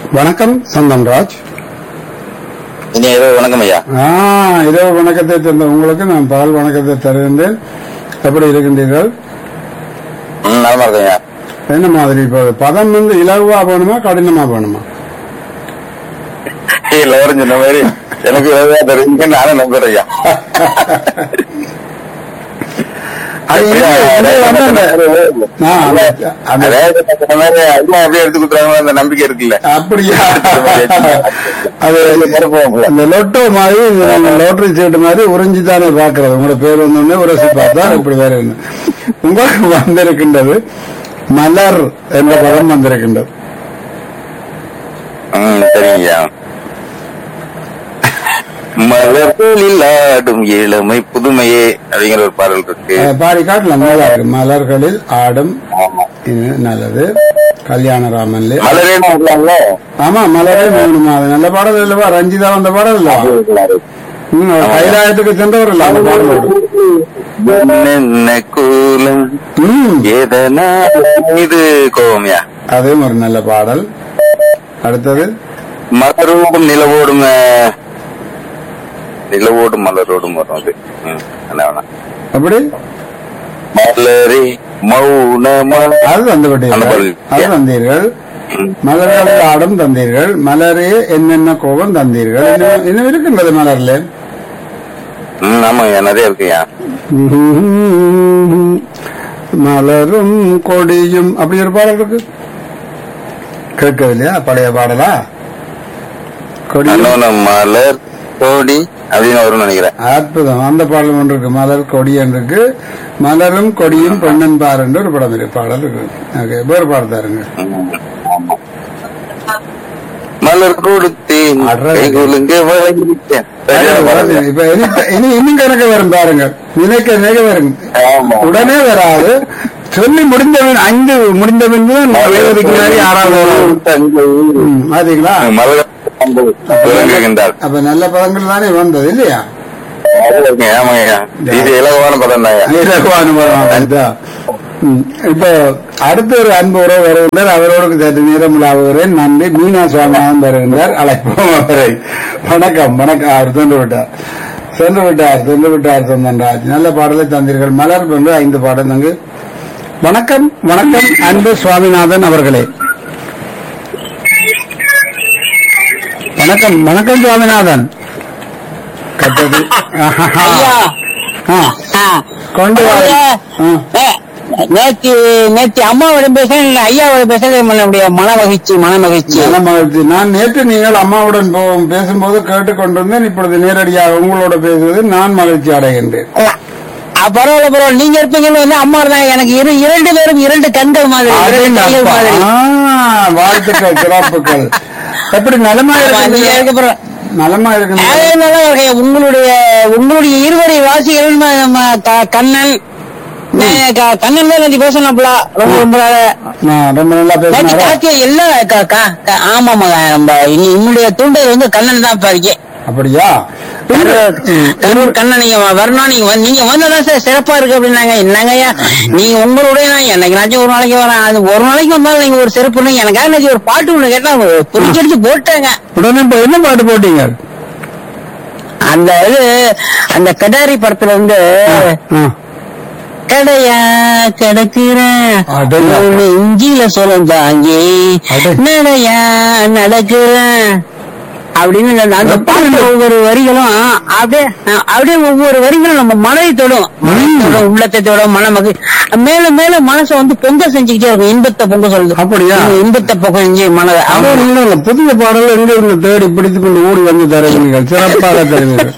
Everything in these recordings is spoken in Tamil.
வணக்கம் சந்தன்ராஜ் இனி ஏதோ வணக்கம் ஐயா ஆ இதோ வணக்கத்தை தந்த உங்களுக்கு நான் பால் வணக்கத்தை தருகின்றேன் எப்படி இருக்கின்றீர்கள் ம் நலமா இருக்கேன் ஐயா என்ன மாதிரி இப்போ பதம் வந்து இலகுவா வேணுமா கடினமா வேணுமா எல்லாரும் சொன்ன மாதிரி எனக்கு ஏதோ தெரியுங்க நானும் நம்புறேன் ஐயா அது எப்படியா, என்ன- என்ன வந்து அந்த- ஆ, அந்த- அந்த- அதே சொன்ன மாதிரி ஐயா அப்படியே எடுத்து கொடுத்தாங்க அந்த நம்பிக்கை இருக்குல்ல அப்படியா அது அந்த லொட்டோ மாதிரி லோட்டரி சீட்டு மாதிரி உறிஞ்சி தானே பாக்குறது உங்களோட பேர் வந்தோடனே உரசி பார்த்தா இப்படி வேற என்ன உங்களுக்கு வந்திருக்கின்றது மலர் என்ற பதம் வந்திருக்கின்றது ம் சரிங்க ஐயா மலர்களில் ஆடும் இளமை புதுமையே அப்படிங்கிற ஒரு பாடல் இருக்கு அஹ் பாடி காட்டலாம் நல்லா இருக்கு மலர்களில் ஆடும் ஆமா. இது நல்லது கல்யாணராமன்ல மலரேன்னு சொல்லலாம்ல ஆமா மலரே மூணு மாதம் நல்ல பாடல் இல்லவா ரஞ்சிதா வந்த பாடல் இல்லவா ம், அவர் கைலாயத்துக்கு சென்றவர் இல்ல அந்த பாடலோடு என்ன கூலம் ம் எதனா இது கோவம்யா அதுவும் ஒரு நல்ல பாடல் அடுத்தது மலரோடும் நிலவோடும் அஹ், நிலவோடும் மலரோடும் வரும் அது ம், என்ன வேணாம் அப்படி மலரே மௌனமா அது வந்து அந்த விட்டீர்கள் பாடல். அது தந்தீர்கள் ம். மலர்கள் ஆடும் தந்தீர்கள் மலரே என்னென்ன கோபம் தந்தீர்கள் இன்னும் இன்னும் இருக்கின்றது மலர்ல ம், ஆமாய்யா நிறைய இருக்குயா மலரும் கொடியும் அப்படி ஒரு பாடல் இருக்கு கேட்கவில்லையா பழைய பாடலா கொடியும் இன்னொன்னு மலர் கோடி அப்படின்னு வரும்னு நினைக்கிறேன் அற்புதம் அந்த பாடல் ஒன்று இருக்கு மலர் கொடியன் இருக்கு மலரும் கொடியும் பெண்ணன் பார் என்று ஒரு படம் இருக்கு பாடல் இருக்கு ஓகே வேறு பாடல் தாருங்க ம், ஆமா. மலர் கொடுத்தேன் அடடே. கைகுலுங்க வழங்கிட்டேன் சரியா பாருங்க. இப்ப இனி இனி இன்னும் கணக்க வரும் பாருங்க நினைக்க நினைக்க வரும் ஆமா. உடனே வராது சொல்லி முடிந்தவன் ஐந்து முடிந்த பின்பு எழுபதுக்கு மேலே ஆறாவது வரும். தங்கை. ம், பாத்தீங்களா மலர் விளங்குகின்றார் அப்ப நல்ல பதங்கள் தானே வந்தது இல்லையா ஆமாய்யா இது இலகுவான பதம் தான் இலகுவான பதம் அதுதான். ம், இப்போ அடுத்த ஒரு அன்பு உறவு வருகின்றார் அவரோடு சற்று நேரம் விழாவுகிறேன் நன்றி மீனா சுவாமிநாதன் வருகின்றார் அழைப்போம் அவரை வணக்கம் வணக்கம் அவர் சென்று விட்டார் சென்று விட்டார் சென்று விட்டார் சொந்தன்ராஜ் நல்ல பாடலை தந்தீர்கள் மலர் கொண்டு ஐந்து பாடல் தங்கு வணக்கம் வணக்கம் அன்பு சுவாமிநாதன் அவர்களே வணக்கம் வணக்கம் சுவாமிநாதன் கட்டது ஐயா ஆ, ஆ. கொண்டு வா ஐயா, ஆ. ஏ, நேத்து நேத்து அம்மாவோட பேசுறேன் ஐயாவோட பேசுறது நம்முடைய மன மகிழ்ச்சி மன மகிழ்ச்சி நல்ல மகிழ்ச்சி நான் நேற்று நீங்கள் அம்மாவுடன் போ- பேசும்போது கேட்டுக்கொண்டிருந்தேன் இப்பொழுது நேரடியாக உங்களோட பேசுவது நான் மகிழ்ச்சி அடைகின்றேன் ஆ, பரவாயில்ல பரவாயில்ல நீங்க இருப்பீங்கன்னு வந்து அம்மா தான் எனக்கு இரு இரண்டு பேரும் இரண்டு கண்கள் மாதிரி இரண்டு கைகள் மாதிரி ஆ, வாழ்த்துக்கள் சிறப்புகள் எப்படி நலமா ஆமா, நீங்க இருக்கு அதுக்கப்புறம் நலமா இருக்கு அதே நல்லா இருக்கேன் உங்களுடைய உங்களுடைய இருவரை வாசிகள் ம- ம- க- கண்ணன் நே- க- கண்ணன் தான் நேற்று பேசணும்ல ரொம்ப ரொம்ப நாளா. ரொம்ப நல்லா நேற்று பேசினாரா காத்திய எல்லாம் க- க- க- ஆமாமா நம்ம இனி என்னுடைய தூண்டல் வந்து கண்ணன் தான் இப்ப இருக்கேன் அப்படியா கரூர் கண்ணன் நீங்க வ- வரணும் நீங்க வந்து- நீங்க வந்ததான் சார் சிறப்பா இருக்கு அப்படின்னாங்க என்னங்கய்யா நீங்க உங்களுடைய நான் என்னைக்கு ஒரு நாளைக்கு வரேன் அது ஒரு நாளைக்கு வந்தாலும் நீங்க ஒரு சிறப்பு எனக்காக இன்னைக்கு ஒரு பாட்டு ஒண்ணு கேட்டா புரிச்சடிச்சு போட்டாங்க உடனே இப்ப என்ன பாட்டு போட்டீங்க அந்த இது அந்த கடாரி படத்துல வந்து ஆ. கடையா கிடக்குறேன் அடேங்கப்பா. உன் இஞ்சில சொல்லம் தாங்கி அடே. நடையா நடக்கிறேன் அப்படின்னு அந்த- அந்த பாட்டு ஒவ்வொரு வரிகளும் அப்படியே அப்படியே ஒவ்வொரு வரிகளும் நம்ம மனதை தொடும் மனதை தொடும் உள்ளத்தை தொடும் மன மகி மேலும் மேலும் மனசை வந்து பொங்க செஞ்சுக்கிட்டே இருக்கும் இன்பத்தை பொங்க சொல்லுது அப்படியா? இன்பத்தை பொங்க செஞ்சு மனதை அது ஒண்ணும் இல்ல. புதிய பாடல் எங்க இருந்து தேடி பிடித்துக் கொண்டு ஓடி வந்து தருவீர்கள் சிறப்பாக தருவீர்கள்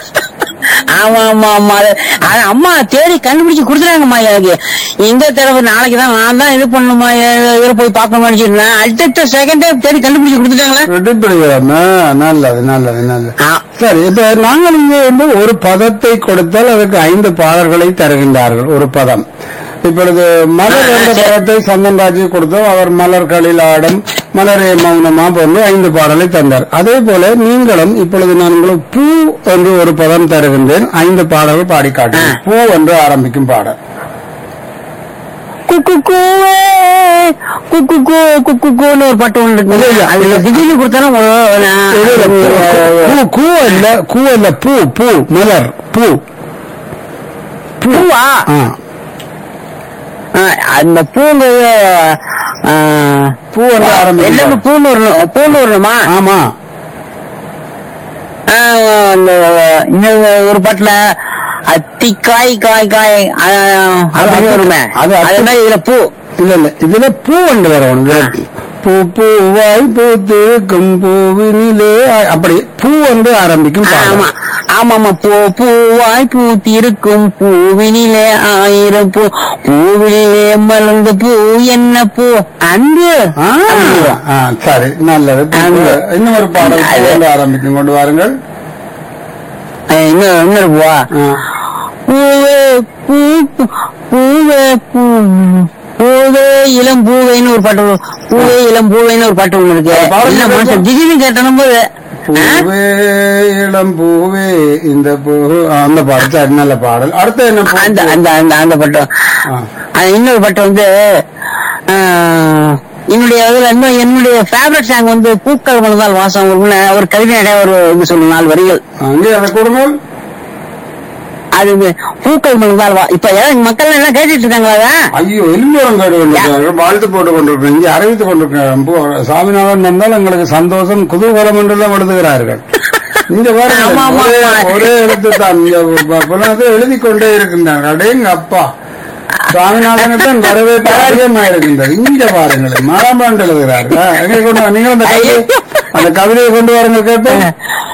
ஆமா ஆமா ஆமா அது- அது அம்மா தேடி கண்டுபிடிச்சு கொடுத்துறாங்கம்மா எனக்கு இந்த தடவை நாளைக்கு தான் நான் தான் இது பண்ணணுமா இதில் போய் பார்க்கணும்னு நினைச்சிருந்தேன் அடுத்த செகண்டே தேடி கண்டுபிடிச்சு கொடுத்துட்டாங்களே வெட்டிப்படுகிறோம் நல்லது நல்லது நல்லது ஆ. சரி இப்ப நாங்கள் இங்கே வந்து ஒரு பதத்தை கொடுத்தால் அதுக்கு ஐந்து பாடல்களை தருகின்றார்கள் ஒரு பதம் இப்பொழுது மலர் என்ற பதத்தை சந்தன்ராஜி கொடுத்தோம் அவர் மலர்களில் ஆடும் மலரே மௌனமா போன்று ஐந்து பாடலை தந்தார் அதே போல நீங்களும் இப்பொழுது நான் உங்களுக்கு பூ என்று ஒரு பதம் தருகின்றேன் ஐந்து பாடல்கள் பாடி காட்டுகிறேன் பூ என்று ஆரம்பிக்கும் பாடல் குக்கு கூவே குக்கு கூ குக்கு கூன்னு ஒரு பாட்டு ஒன்று இல்ல, இல்ல. இருக்கு அதுல திடீர்னு கொடுத்தாலும் இல்ல, இல்ல, பூ கூ இல்ல கூ இல்ல பூ பூ மலர் பூ பூவா ஆ ஆ, அந்த பூங்கிறது ஆ, பூ வந்து ஆரம்பிக்கும் எல்லாமே பூன்னு வரணும் பூன்னு வரணுமா ஆமா ஆ, அந்த இன்னொரு ஒரு பாட்டுல அத்தி காய் காய் காய் ஆ, அப்படின்னு வருமே அது அத்தி- அது மாதிரி இதுல பூ இல்ல இல்ல இதுல பூ ஒன்று வரணும் இதுல பூ பூவாய் பூத்திருக்கும் பூவினிலே ஆ- அப்படி பூ வந்து ஆரம்பிக்கும் பாடல். ஆமா ஆமா ஆமா பூ பூவாய் பூத்திருக்கும் பூவினிலே ஆயிரம் பூ பூவினிலே மலர்ந்த பூ என்ன பூ அன்பு ஆ, அன்பு. ஆ, சரி நல்லது அன்பு. இன்னும் ஒரு பாடல் அது- கொண்டு ஆரம்பிக்கும் கொண்டு வாருங்கள் ஆ, இன்னொரு இன்னொரு பூவா ஆ. பூவே பூ பூ- பூவே பூ பூவே இளம் பூவைன்னு ஒரு பாட்டு வரும். பூவே இளம் பூவைன்னு ஒரு பாட்டு ஒண்ணு இருக்கு அது பாடுங்க என்ன மனுஷன் கேட்போம். திடீர்னு கேட்டனும் போது பூவே இளம் பூவே இந்த பூ ஆ, அந்த பாடல் சரி நல்ல பாடல் அடுத்து என்ன பூ? அந்த அந்த அந்த அந்த பாட்டு ஆ. அது இன்னொரு பாட்டு வந்து ஆ, என்னுடைய இதுல இன்னும் என்னுடைய ஃபேவரட் சாங் வந்து பூக்கள் மலர்ந்தால் வாசம் வரும்னு ஒரு கவிதை நடைய ஒரு இது சொல்லணும் நாலு வரிகள் அங்கே அதை கொடுங்கள் அது வந்து பூக்கள் மலர்ந்தால் வா இப்ப ஏதாவது மக்கள் எல்லாம் கேட்டுட்டு இருக்காங்களா அதை? ஐயோ எல்லோரும் கேட்டு கொண்டிருக்கிறார்கள் வாழ்த்து போட்டு கொண்டிருக்கிறோம் இங்கே அறிவித்துக் கொண்டிருக்கிறார்கள் பூ- சாமிநாதன் வந்தால் எங்களுக்கு சந்தோஷம் குதூகலம் என்றெல்லாம் எழுதுகிறார்கள் இங்க பாருங்க ஆமா, ஆமா, ஒரே ஆமா. ஒரே எழுத்து தான் இங்க ப- புலனத்தை எழுதி கொண்டே இருக்கின்றார்கள் அடேங்க அப்பா சாமிநாதனுக்கு வரவேற்பு அதிகமாக இருக்கின்றது இங்க பாருங்களேன் மரபாண்டு எழுதுகிறார்கள் ஆ, எங்கே கொண்டு வா- நீங்கள் அந்த கவிதை அந்த கவிதையை கொண்டு வாருங்க கேட்போம்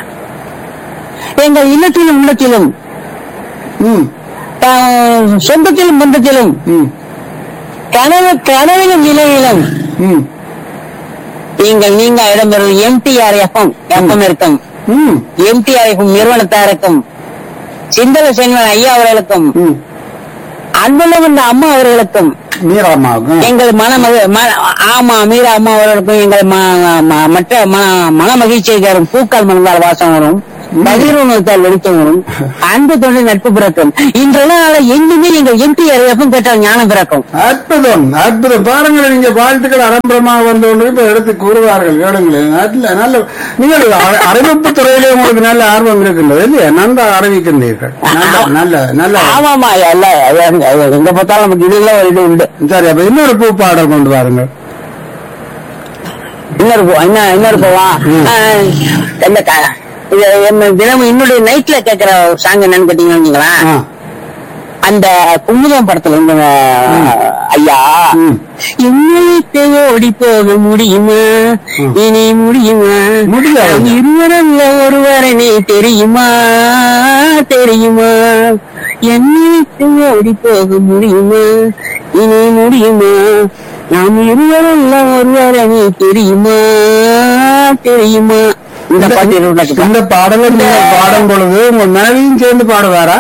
எங்கள் இல்லத்திலும் உள்ளத்திலும் ம் ஆ, சொந்தத்திலும் பந்தத்திலும் ம் கனவு கனவிலும் நிலையிலும் ம் நீங்கள் நீங்க இடம்பெறும் எம்டிஆர் எஃப்எம் எஃப்எம் இருக்கும் ம் எம்டிஆர் எஃப்எம் நிறுவனத்தாருக்கும் சிந்தல செல்வன் ஐயா அவர்களுக்கும் ம் அன்புள்ள வந்த அம்மா அவர்களுக்கும் மீராமாவுக்கும் எங்கள் மன மகி- ம- ஆமா மீரா அம்மா அவர்களுக்கும் எங்கள் ம- ம- மற்ற ம- மன மகிழ்ச்சியை தரும் பூக்கள் மணந்தால் வாசம் வரும் பகிர்வுணத்தால் வெளிச்சம் வரும் அன்பு தொண்டு நட்பு பிறக்கும் இன்றெல்லாம் நாள எங்குமே எங்கள் எம்டிஆர் எஃப்எம் கேட்டால் ஞானம் பிறக்கும் அற்புதம் அற்புதம் பாருங்கள் நீங்க வாழ்த்துக்கள் அரம்பரமாக வந்து கொண்டு இப்ப எடுத்து கூறுவார்கள் கேளுங்களேன் நல்ல நல்ல நீங்கள் அ- அறிவிப்பு துறையிலே உங்களுக்கு நல்ல ஆர்வம் இருக்கின்றது இல்லையா நன்றாக அறிவிக்கின்றீர்கள் நல்ல நல்ல நல்ல ஆமாமா எல்லாம் எல்லாம் எங்க பார்த்தாலும் நமக்கு இதெல்லாம் ஒரு இது உண்டு சரி அப்ப இன்னொரு பூ பாடல் கொண்டு வாருங்கள் இன்னொரு பூ என்ன இன்னொரு பூவா ம். ஆஹ், இந்த க- இது என்ன தினமும் என்னுடைய நைட்ல கேக்குற சாங் என்னன்னு கேட்டீங்கன்னு வச்சுங்களேன். ஆ. அந்த குமுதம் படத்துல இருந்து அஹ், ஐயா ம். என்னைக்கு ஓடி போக முடியுமா ம். இனி முடியுமா முடியாது. நாம் இருவரல்ல ஒருவரை நீ தெரியுமா தெரியுமா என்னைக்கு ஓடி போக முடியுமா இனி முடியுமா நாம் இருவரல்ல ஒருவரை நீ தெரியுமா தெரியுமா இந்த பாட்டு இருபது இந்த பாடலை நீங்கள் பாடும் பொழுது உங்க மனைவியும் சேர்ந்து பாடுவாரா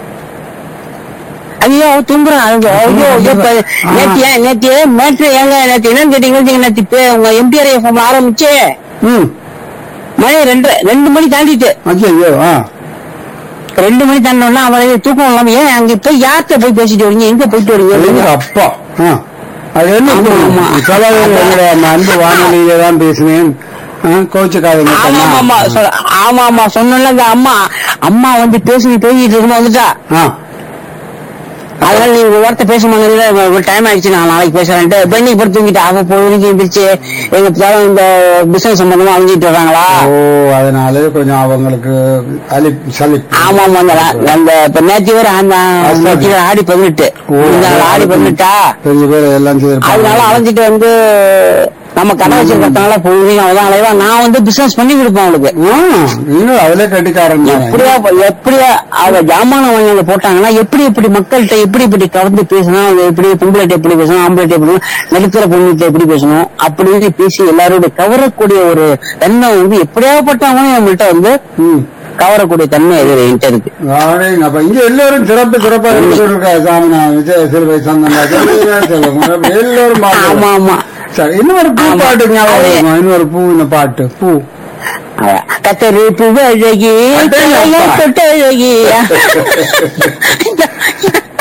ஐயோ தூங்குறான் ஐயோ ஐயோ இப்ப நேத்து ஏன் நேத்து மேட்ரு ஏங்க நேத்து என்னன்னு கேட்டீங்கன்னா நேத்து இப்ப உங்க எம்பிஆர் எஃப்எம் ஆரம்பிச்சு ம் மணி ரெண்டு ரெண்டு மணி தாண்டிட்டு ஐயோ ஆ ரெண்டு மணி தாண்டோம்னா அவளை தூக்கம் இல்லாம ஏன் அங்க போய் யார்கிட்ட போய் பேசிட்டு வரீங்க எங்க போயிட்டு எங்க வரீங்க அப்பா ஆ. அது என்ன ஆமா, ஆமா. சவால் என்னுடைய அந்த அன்பு வானொலியில தான் பேசினேன் கோச்சுக்காதீங்க ஆமா ஆமா ஆமா சொ- ஆமா ஆமா சொன்னல அந்த அம்மா அம்மா வந்து பேசி பேசிட்டு இருக்கும்போது வந்துட்டா ஆ அதனால நீ ஒரு வார்த்தை பேச மாட்டேங்குது டைம் ஆயிடுச்சு நான் நாளைக்கு பேசுறேன்ட்டு பெண்ணி பொறுத்து தூங்கிட்டு அவ பொழுதுக்கு எந்திரிச்சு எங்க பிள்ளைங்க இந்த பிசினஸ் சம்பந்தமா அழிஞ்சிட்டு வர்றாங்களா ஓ அதனால கொஞ்சம் அவங்களுக்கு அலி சலிப்பு ஆமா ஆமா அந்த அந்த இப்ப நேற்று வேற அந்த நேற்று வேற ஆடி பதினெட்டு ஓ, இந்த நாள் ஆடி பதினெட்டா பெரிய பேர் எல்லாம் அதனால செய்திருப்பாங்க அலைஞ்சிட்டு வந்து நம்ம கடை வச்சிருக்கிறதுனால பொழுதையும் அவதான் அலைவா நான் வந்து பிசினஸ் பண்ணி கொடுப்பேன் அவளுக்கு ஆ, நீங்களும் அதுல கட்டிக்காரன் தானே. எப்படியா எப்படியா அவ ஜாமான வாங்கி போட்டாங்கன்னா எப்படி எப்படி மக்கள்கிட்ட எப்படி எப்படி கலந்து பேசணும் அது எப்படி பொம்பளைட்ட எப்படி பேசணும் ஆம்பளைட்ட எப்படி பேசணும் நடுத்தர பொண்ணுகிட்ட எப்படி பேசணும் அப்படின்னு பேசி எல்லாரோட கவரக்கூடிய ஒரு தன்மை வந்து எப்படியாப்பட்டவங்களும் நம்மள்ட்ட வந்து ம். கவரக்கூடிய தன்மை இது என்கிட்ட இருக்கு வாடகைங்க. அப்ப இங்க எல்லாரும் சிறப்பு சிறப்பா இருக்காரு சாமி நான் விஜய் சிறுவை சந்தன் எல்லோரும் ஆமா பாடுறாங்க. ஆமா சரி இன்னொரு பூ ஆமா. பாட்டு ஞாபகம் இருக்குமா? இன்னொரு பூ இந்த பாட்டு பூ கத்தரி புகழகி அடேங்கப்பா. தொட்டழகி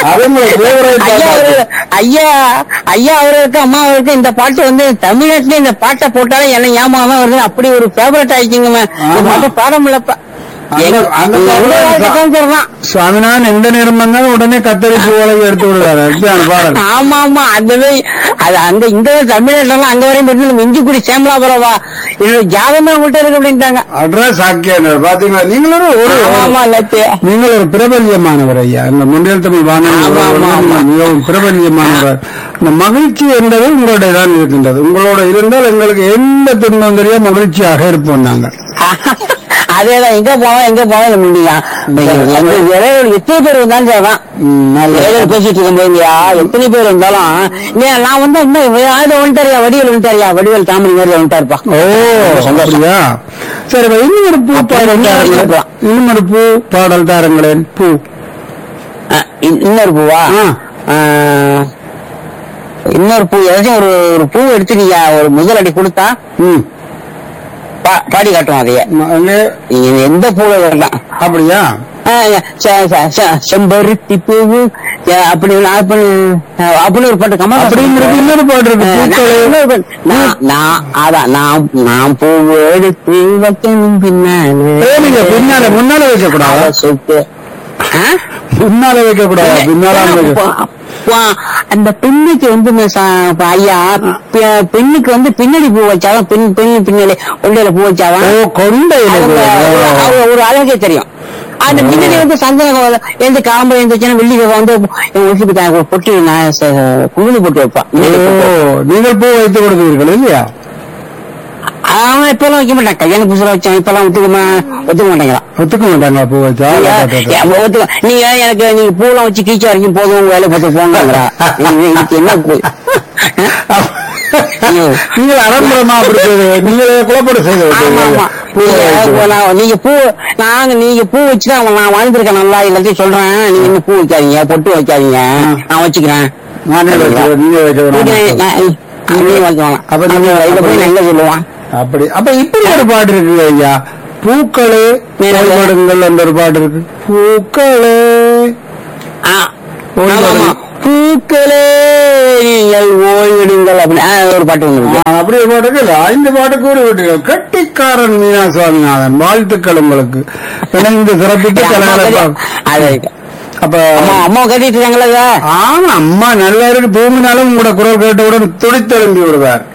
அது உங்களை favorite ஐயா பாட்டு. அவரு- ஐயா ஐயா அவருக்கு அம்மா அவருக்கு இந்த பாட்டு வந்து தமிழ்நாட்டுல இந்த பாட்டை போட்டாலே என்ன ஞாபகம் தான் வருது அப்படி ஒரு ஃபேவரட் ஆயிடுச்சுங்க இந்த ஆமா. பாட்டு பாட முடியலப்பா அந்த- எங்க- அந்த எங்க பாடல் வாழ்க்கை காமிச்சிடலாம். சுவாமிநாதன் எந்த நேரம் வந்தாலும் உடனே கத்தரி பூவலை எடுத்து விடுவாரு அப்படியான பாடல் ஆமா ஆமா அதுவே அது அந்த இங்க தமிழ்நாட்டுல அங்க வரையும் போயிட்டு நம்ம இஞ்சிக்குடி சேமலாபுரவா என்னோட ஜாதமே உங்கள்கிட்ட இருக்கு அப்படின்ட்டாங்க அட்ரஸ் சாக்கியானர் பாத்தீங்களா நீங்களும் ஒரு ஆமா, ஆமா லட்சு நீங்கள் ஒரு பிரபல்யமானவர் ஐயா இந்த முன்னில் தமிழ் வானொலி ஆமா, ஆமா, ஆமா. மிகவும் பிரபல்யமானவர் இந்த மகிழ்ச்சி என்பது உங்களுடைய தான் இருக்கின்றது உங்களோட இருந்தால் எங்களுக்கு எந்த துன்பம் தெரியா மகிழ்ச்சியாக இருப்போம் நாங்கள் அதேதான் எங்க போவோம் எங்க போவோம் முடியா எங்க இடையில எத்தனை பேர் வந்தாலும் சரிதான் இடையில பேசிட்டு இருக்கும் போதுயா எத்தனை பேர் வந்தாலும் இல்லையா நான் வந்து இன்னும் ஆயுத வந்துட்டாரியா வடிவேல் வந்துட்டாரியா வடிவேல் தாமரை மாதிரி வந்துட்டாருப்பா ஓ அப்படியா சரி இப்ப இன்னும் ஒரு பூ பாடல் தாருங்களேன் இன்னும் ஒரு பூ பாடல் தாருங்களேன் பூ அஹ், இன்- இன்னொரு பூவா ஆ. அஹ், இன்னொரு பூ ஏதாச்சும் ஒரு ஒரு பூ எடுத்துக்கியா ஒரு முதல் அடி கொடுத்தா ம் பா- பாடி காட்டும் அதையே ம- அங்கே நீங்க எந்த பூவை வேண்டாம் அப்படியா செம்பருத்தி பூவு அஹ், அப்படி ஒண்ணு, அப்படி அஹ், அப்படி ஒரு பாட்டு கமல் அப்படிங்கிறது இன்னொரு பாட்டு இருக்கு அஹ், நான் பூக்களே இன்னொரு பாட்டு. நான் நான் அதான் நான் நான் பூவு எடுத்து வைக்கணும் பின்னாலே ஏ, நீங்க பின்னால முன்னால வைக்க கூடாது அவ சொத்து ஆ? முன்னால வைக்க கூடாது பின்னால வைக்க பா- பா- அந்த பெண்ணுக்கு வந்து இந்த ச- பா- ஐயா பெ- பெண்ணுக்கு வந்து பின்னாடி பூ வச்சாதான் பெண் பெண் பின்னாடி கொண்டையில பூ வச்சாதான் ஓ கொண்டையில அவங்க பூ. ஒரு- அவங்க ஒரு அழகே தெரியும் அந்த பின்னாடி வந்து சந்தன எந்த காம்பு இருந்துச்சுன்னா வெள்ளி செவ்வாய் வந்து என் வீட்டுக்கு தான் ஒரு பொட்டு நான் ச- குங்குமி பொட்டு வைப்பான் ஓ நீங்கள் பூ வைத்து கொடுக்கிறீர்கள் இல்லையா அவன் இப்பெல்லாம் வைக்க மாட்டான் கல்யாண புதுசுல வச்சான் இப்பெல்லாம் ஒத்துக்க ஒத்துக்க மாட்டேங்கிறான் ஒத்துக்க மாட்டாங்க பூ வச்சா ஏன் ஒத்துக்க- நீங்க எனக்கு நீங்க பூலாம் வச்சு கீச்சா வரைக்கும் போதும் உங்க வேலை பார்த்து போங்கிறா இதுக்கு என்ன பூ ஐயோ. நீங்கள் அரம்பரமா அப்படி செய்து நீங்களே குழப்படி செய்து ஆமா ஆமா நீங்க இப்போ நான் நீங்க பூ நாங்க நீங்க பூ வச்சுதான் நான் வாழ்ந்துருக்கேன் நல்லா எல்லாத்தையும் சொல்றேன் நீங்க இன்னும் பூ வைக்காதீங்க பொட்டு வைக்காதீங்க நான் வச்சுக்கிறேன் நானே வைக்கிறேன் நீங்க வைக்க நீங்க- வேணாம். நான் நீங்க வைக்கலாம் அப்ப அப்ப நீங்க- நீங்க இதை போய் நல்லா சொல்லுவான் அப்படி அப்ப இப்படி ஒரு பாட்டு இருக்கு ஐயா பூக்களே ஓய்வெடுங்கள் என்ற ஒரு பாட்டு இருக்கு பூக்களே ஆ, ஓய்வெடு. ஆமா, ஆமா. பூக்களே நீங்கள் ஓய்வெடுங்கள் அப்படின்னு ஆ, ஒரு பாட்டு ஒண்ணு இருக்கு. ஆ, அப்படி ஒரு பாட்டு இருக்கு ஐந்து பாட்டு கூறி விட்டீர்கள் கட்டிக்காரன் மீனா சுவாமிநாதன் வாழ்த்துக்கள் உங்களுக்கு இணைந்து சிறப்பித்து அம்மா கலகலப்பா கட்டி- அது இருக்கு. அப்ப அம்மா அம்மா கட்டிட்டு இருக்காங்களா இத? ஆமா அம்மா நல்லா இருக்கு பூமினாலும் உங்களோட குரல் கேட்டவுடன் துடித்தெழும்பி விடுவார்